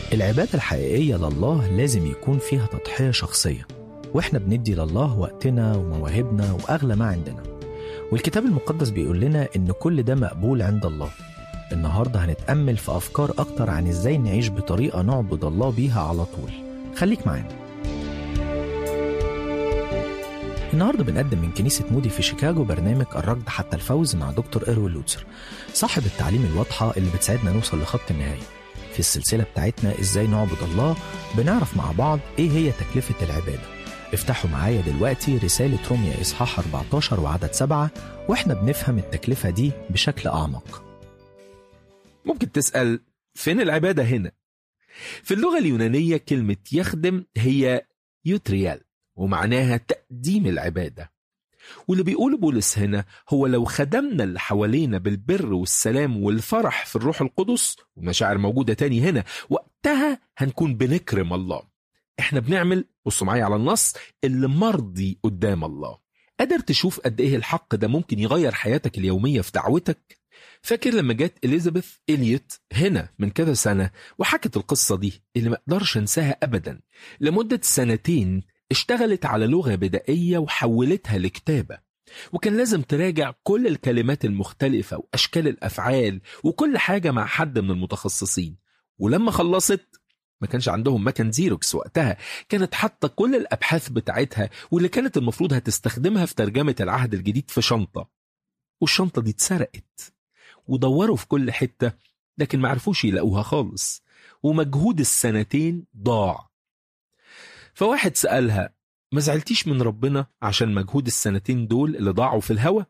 العبادة الحقيقية لله لازم يكون فيها تضحية شخصية واحنا بندي لله وقتنا ومواهبنا وأغلى ما عندنا والكتاب المقدس بيقول لنا إن كل ده مقبول عند الله النهاردة هنتأمل في أفكار أكتر عن إزاي نعيش بطريقة نعبد الله بيها على طول خليك معانا النهارده بنقدم من كنيسة مودي في شيكاغو برنامج الركض حتى الفوز مع دكتور إيروين لوتسر صاحب التعليم الواضحة اللي بتساعدنا نوصل لخط النهاية في السلسلة بتاعتنا إزاي نعبد الله بنعرف مع بعض إيه هي تكلفة العبادة افتحوا معايا دلوقتي رسالة روميا إصحاح 14 وعدد 7 وإحنا بنفهم التكلفة دي بشكل أعمق ممكن تسأل فين العبادة هنا؟ في اللغة اليونانية كلمة يخدم هي يوتريال ومعناها تقديم العبادة واللي بيقول بولس هنا هو لو خدمنا اللي حوالينا بالبر والسلام والفرح في الروح القدس ومشاعر موجودة تاني هنا وقتها هنكون بنكرم الله احنا بنعمل بصوا معايا على النص اللي مرضي قدام الله قادر تشوف قد ايه الحق ده ممكن يغير حياتك اليومية في دعوتك فاكر لما جت إليزابيث إليوت هنا من كذا سنة وحكت القصة دي اللي ما اقدرش انساها أبدا لمدة سنتين اشتغلت على لغة بدائية وحولتها لكتابة وكان لازم تراجع كل الكلمات المختلفة وأشكال الأفعال وكل حاجة مع حد من المتخصصين ولما خلصت ما كانش عندهم مكان زيروكس وقتها كانت حاطة كل الأبحاث بتاعتها واللي كانت المفروض هتستخدمها في ترجمة العهد الجديد في شنطة والشنطة دي اتسرقت ودوروا في كل حتة لكن معرفوش يلاقوها خالص ومجهود السنتين ضاع فواحد سألها ما زعلتيش من ربنا عشان مجهود السنتين دول اللي ضاعوا في الهوا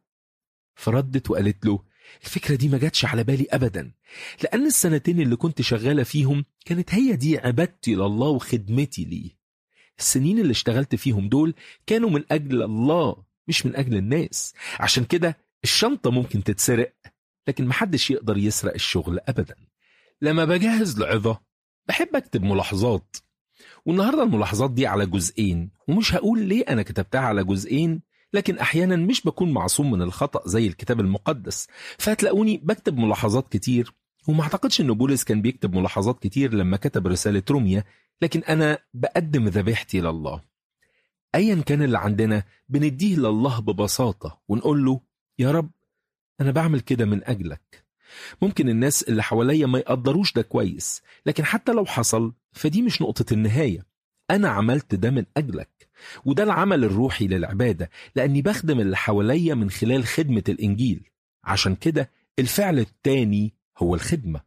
فردت وقالت له الفكرة دي ما جاتش على بالي أبدا لأن السنتين اللي كنت شغالة فيهم كانت هي دي عبادتي لله وخدمتي ليه السنين اللي اشتغلت فيهم دول كانوا من أجل الله مش من أجل الناس عشان كده الشنطة ممكن تتسرق لكن محدش يقدر يسرق الشغل أبدا لما بجهز لعظة بحب أكتب ملاحظات والنهاردة الملاحظات دي على جزئين ومش هقول ليه أنا كتبتها على جزئين لكن أحيانا مش بكون معصوم من الخطأ زي الكتاب المقدس فهتلاقوني بكتب ملاحظات كتير وما اعتقدش ان بولس كان بيكتب ملاحظات كتير لما كتب رسالة روميا لكن أنا بقدم ذبيحتي لله أيا كان اللي عندنا بنديه لله ببساطة ونقول له يا رب أنا بعمل كده من أجلك ممكن الناس اللي حواليا ما يقدروش ده كويس لكن حتى لو حصل فدي مش نقطة النهاية أنا عملت ده من أجلك وده العمل الروحي للعبادة لأني بخدم اللي حواليا من خلال خدمة الإنجيل عشان كده الفعل التاني هو الخدمة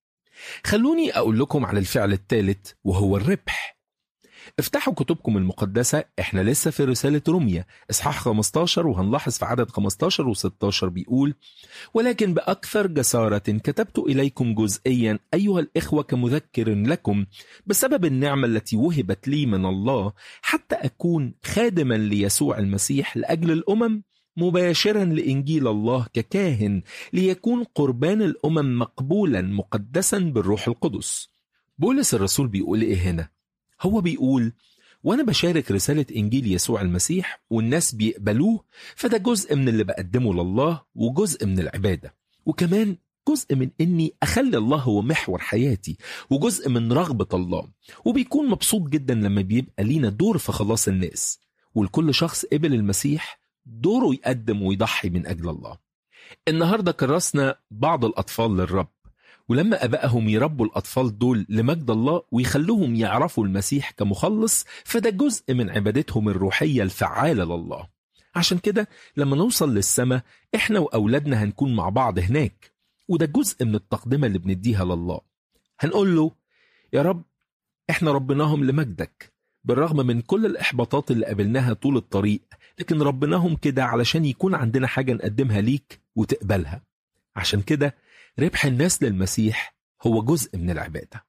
خلوني أقول لكم على الفعل الثالث وهو الربح افتحوا كتبكم المقدسة احنا لسه في رسالة روميا اصحاح 15 وهنلاحظ في عدد 15 و16 بيقول ولكن بأكثر جسارة كتبت إليكم جزئيا أيها الإخوة كمذكر لكم بسبب النعمة التي وهبت لي من الله حتى أكون خادما ليسوع المسيح لأجل الأمم مباشرا لإنجيل الله ككاهن ليكون قربان الأمم مقبولا مقدسا بالروح القدس بولس الرسول بيقول إيه هنا؟ هو بيقول وانا بشارك رسالة انجيل يسوع المسيح والناس بيقبلوه فده جزء من اللي بقدمه لله وجزء من العبادة وكمان جزء من اني اخلي الله هو محور حياتي وجزء من رغبة الله وبيكون مبسوط جدا لما بيبقى لينا دور في خلاص الناس ولكل شخص قبل المسيح دوره يقدم ويضحي من اجل الله النهارده كرسنا بعض الاطفال للرب ولما أبائهم يربوا الأطفال دول لمجد الله ويخلوهم يعرفوا المسيح كمخلص فده جزء من عبادتهم الروحية الفعالة لله عشان كده لما نوصل للسماء إحنا وأولادنا هنكون مع بعض هناك وده جزء من التقدمة اللي بنديها لله هنقول له يا رب إحنا ربناهم لمجدك بالرغم من كل الإحباطات اللي قابلناها طول الطريق لكن ربناهم كده علشان يكون عندنا حاجة نقدمها ليك وتقبلها عشان كده ربح الناس للمسيح هو جزء من العبادة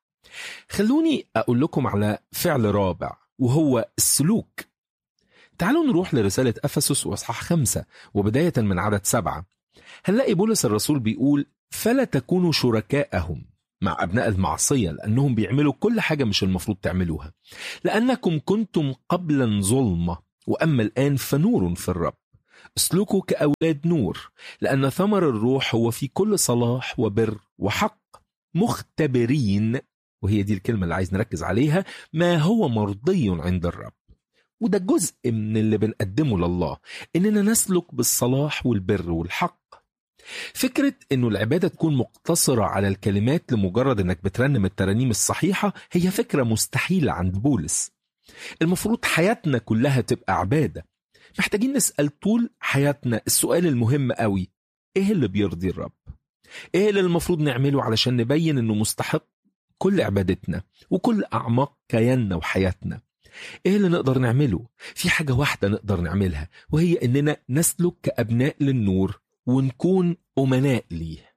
خلوني أقول لكم على فعل رابع وهو السلوك تعالوا نروح لرسالة أفسس وأصحاح خمسة وبداية من عدد سبعة هنلاقي بولس الرسول بيقول فلا تكونوا شركاءهم مع أبناء المعصية لأنهم بيعملوا كل حاجة مش المفروض تعملوها لأنكم كنتم قبلا ظلمة وأما الآن فنور في الرب اسلكوا كأولاد نور لأن ثمر الروح هو في كل صلاح وبر وحق مختبرين وهي دي الكلمة اللي عايز نركز عليها ما هو مرضي عند الرب وده جزء من اللي بنقدمه لله إننا نسلك بالصلاح والبر والحق فكرة إنه العبادة تكون مقتصرة على الكلمات لمجرد إنك بترنم الترانيم الصحيحة هي فكرة مستحيلة عند بولس المفروض حياتنا كلها تبقى عبادة محتاجين نسأل طول حياتنا السؤال المهم قوي إيه اللي بيرضي الرب؟ إيه اللي المفروض نعمله علشان نبين إنه مستحق كل عبادتنا وكل أعماق كياننا وحياتنا ايه اللي نقدر نعمله في حاجة واحدة نقدر نعملها وهي اننا نسلك كأبناء للنور ونكون أمناء ليه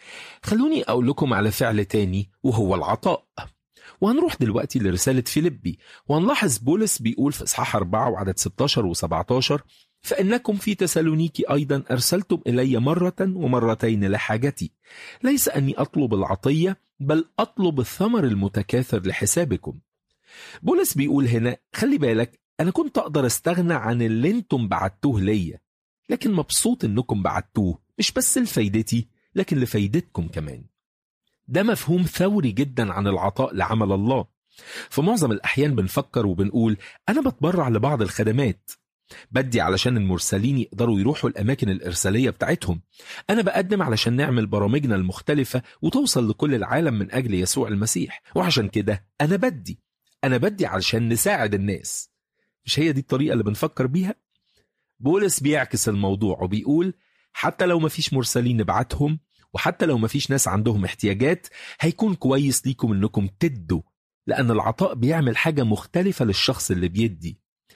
خلوني أقول لكم على فعل تاني وهو العطاء وهنروح دلوقتي لرسالة فيليبي وهنلاحظ بولس بيقول في إصحاح 4 وعدد 16 و17 فإنكم في تسالونيكي أيضا أرسلتم إلي مرة ومرتين لحاجتي ليس أني أطلب العطية بل أطلب الثمر المتكاثر لحسابكم بولس بيقول هنا خلي بالك أنا كنت أقدر أستغنى عن اللي أنتم بعتوه ليا لكن مبسوط أنكم بعتوه مش بس لفايدتي لكن لفايدتكم كمان ده مفهوم ثوري جدا عن العطاء لعمل الله في معظم الأحيان بنفكر وبنقول أنا بتبرع لبعض الخدمات بدي علشان المرسلين يقدروا يروحوا الأماكن الإرسالية بتاعتهم أنا بقدم علشان نعمل برامجنا المختلفة وتوصل لكل العالم من أجل يسوع المسيح وعشان كده أنا بدي أنا بدي علشان نساعد الناس مش هي دي الطريقة اللي بنفكر بيها؟ بولس بيعكس الموضوع وبيقول حتى لو مفيش مرسلين نبعتهم وحتى لو مفيش ناس عندهم احتياجات هيكون كويس ليكم انكم تدوا لأن العطاء بيعمل حاجة مختلفة للشخص اللي بيدي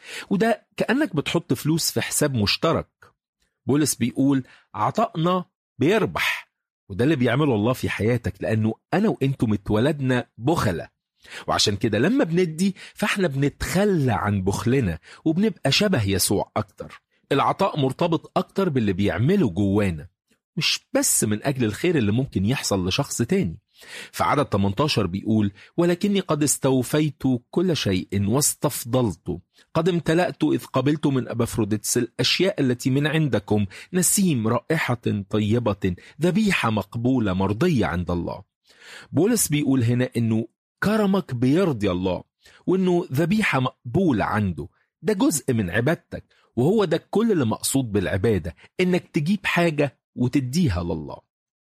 وده كأنك بتحط فلوس في حساب مشترك بولس بيقول عطائنا بيربح وده اللي بيعمله الله في حياتك لأنه أنا وإنتم اتولدنا بخلة وعشان كده لما بندي فاحنا بنتخلى عن بخلنا وبنبقى شبه يسوع أكتر العطاء مرتبط أكتر باللي بيعمله جوانا مش بس من أجل الخير اللي ممكن يحصل لشخص تاني فعدد 18 بيقول ولكني قد استوفيت كل شيء واستفضلت قد امتلأت إذ قبلت من أبافروديتس الأشياء التي من عندكم نسيم رائحة طيبة ذبيحة مقبولة مرضية عند الله بولس بيقول هنا إنه كرمك بيرضي الله وإنه ذبيحة مقبولة عنده ده جزء من عبادتك وهو ده كل اللي مقصود بالعبادة إنك تجيب حاجة وتديها لله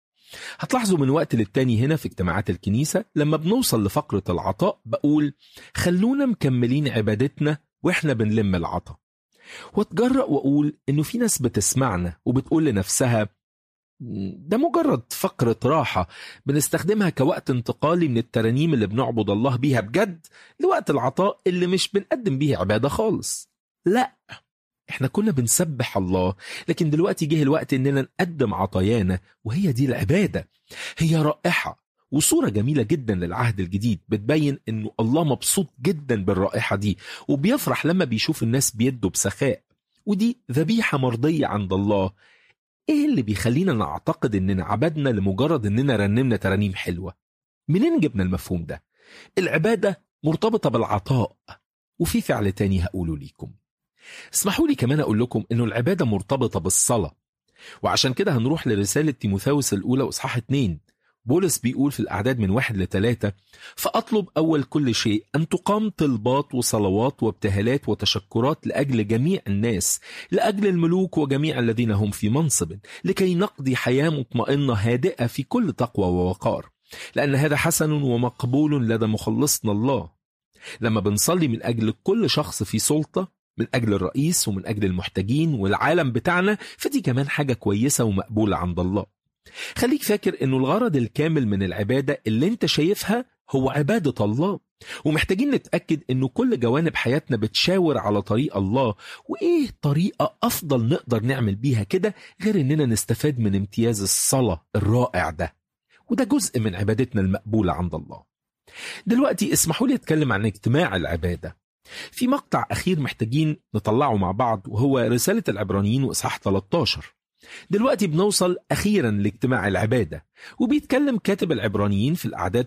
هتلاحظوا من وقت للتاني هنا في اجتماعات الكنيسة لما بنوصل لفقرة العطاء بقول خلونا مكملين عبادتنا واحنا بنلم العطاء واتجرأ واقول انه في ناس بتسمعنا وبتقول لنفسها ده مجرد فقرة راحة بنستخدمها كوقت انتقالي من الترانيم اللي بنعبد الله بيها بجد لوقت العطاء اللي مش بنقدم بيه عبادة خالص لا احنا كنا بنسبح الله لكن دلوقتي جه الوقت اننا نقدم عطايانا وهي دي العبادة هي رائحة وصورة جميلة جدا للعهد الجديد بتبين انه الله مبسوط جدا بالرائحة دي وبيفرح لما بيشوف الناس بيدوا بسخاء ودي ذبيحة مرضية عند الله ايه اللي بيخلينا نعتقد اننا عبدنا لمجرد اننا رنمنا ترانيم حلوة منين جبنا المفهوم ده العبادة مرتبطة بالعطاء وفي فعل تاني هقوله ليكم اسمحوا لي كمان أقول لكم أنه العبادة مرتبطة بالصلاة وعشان كده هنروح لرسالة تيموثاوس الأولى وإصحاح 2 بولس بيقول في الأعداد من واحد لثلاثة فأطلب أول كل شيء أن تقام طلبات وصلوات وابتهالات وتشكرات لأجل جميع الناس لأجل الملوك وجميع الذين هم في منصب لكي نقضي حياة مطمئنة هادئة في كل تقوى ووقار لأن هذا حسن ومقبول لدى مخلصنا الله لما بنصلي من أجل كل شخص في سلطة من أجل الرئيس ومن أجل المحتاجين والعالم بتاعنا فدي كمان حاجة كويسة ومقبولة عند الله خليك فاكر أنه الغرض الكامل من العبادة اللي انت شايفها هو عبادة الله ومحتاجين نتأكد أنه كل جوانب حياتنا بتشاور على طريق الله وإيه طريقة أفضل نقدر نعمل بيها كده غير أننا نستفاد من امتياز الصلاة الرائع ده وده جزء من عبادتنا المقبولة عند الله دلوقتي اسمحوا لي أتكلم عن اجتماع العبادة في مقطع أخير محتاجين نطلعه مع بعض وهو رسالة العبرانيين وإصحاح 13 دلوقتي بنوصل أخيرا لاجتماع العبادة وبيتكلم كاتب العبرانيين في الأعداد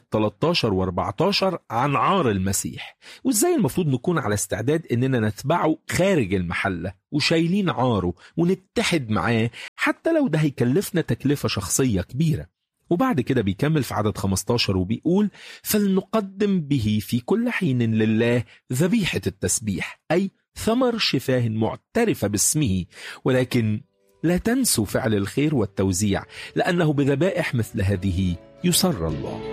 13 و14 عن عار المسيح وإزاي المفروض نكون على استعداد إننا نتبعه خارج المحلة وشايلين عاره ونتحد معاه حتى لو ده هيكلفنا تكلفة شخصية كبيرة وبعد كده بيكمل في عدد 15 وبيقول فلنقدم به في كل حين لله ذبيحة التسبيح أي ثمر شفاه معترفة باسمه ولكن لا تنسوا فعل الخير والتوزيع لأنه بذبائح مثل هذه يسر الله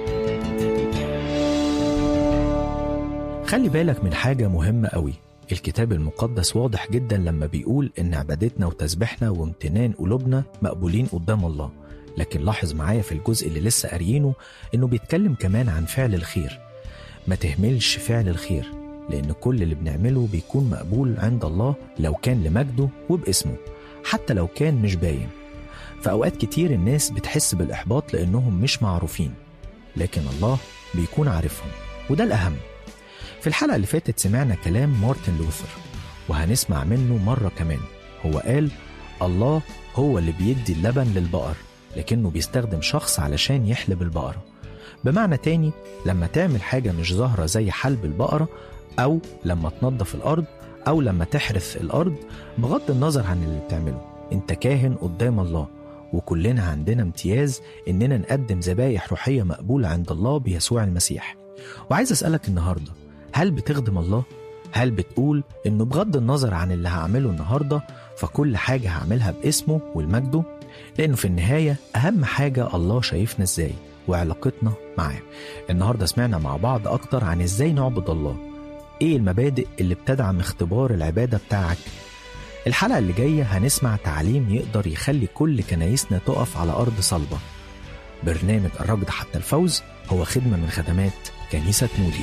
خلي بالك من حاجة مهمة قوي الكتاب المقدس واضح جدا لما بيقول إن عبادتنا وتسبيحنا وامتنان قلوبنا مقبولين قدام الله لكن لاحظ معايا في الجزء اللي لسه قاريينه إنه بيتكلم كمان عن فعل الخير ما تهملش فعل الخير لأن كل اللي بنعمله بيكون مقبول عند الله لو كان لمجده وباسمه حتى لو كان مش باين في أوقات كتير الناس بتحس بالإحباط لأنهم مش معروفين لكن الله بيكون عارفهم وده الأهم في الحلقة اللي فاتت سمعنا كلام مارتن لوثر وهنسمع منه مرة كمان هو قال الله هو اللي بيدي اللبن للبقر لكنه بيستخدم شخص علشان يحلب البقرة بمعنى تاني لما تعمل حاجة مش ظاهرة زي حلب البقرة أو لما تنظف الأرض أو لما تحرث الأرض بغض النظر عن اللي بتعمله أنت كاهن قدام الله وكلنا عندنا امتياز إننا نقدم ذبايح روحية مقبولة عند الله بيسوع المسيح وعايز أسألك النهاردة هل بتخدم الله؟ هل بتقول إنه بغض النظر عن اللي هعمله النهاردة فكل حاجة هعملها باسمه والمجده؟ لأنه في النهاية أهم حاجة الله شايفنا إزاي وعلاقتنا معاه النهاردة سمعنا مع بعض أكتر عن إزاي نعبد الله إيه المبادئ اللي بتدعم اختبار العبادة بتاعك الحلقة اللي جاية هنسمع تعليم يقدر يخلي كل كنايسنا تقف على أرض صلبة برنامج الركض حتى الفوز هو خدمة من خدمات كنيسة مودي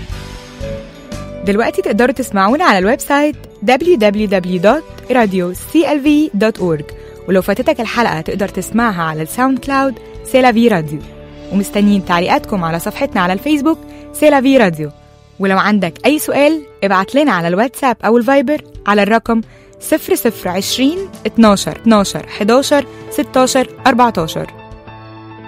دلوقتي تقدروا تسمعونا على الويب سايت www.radioclv.org ولو فاتتك الحلقة تقدر تسمعها على الساوند كلاود سيلافي راديو ومستنيين تعليقاتكم على صفحتنا على الفيسبوك سيلافي راديو ولو عندك أي سؤال ابعت لنا على الواتساب أو الفايبر على الرقم 0020 12 12 11 16 14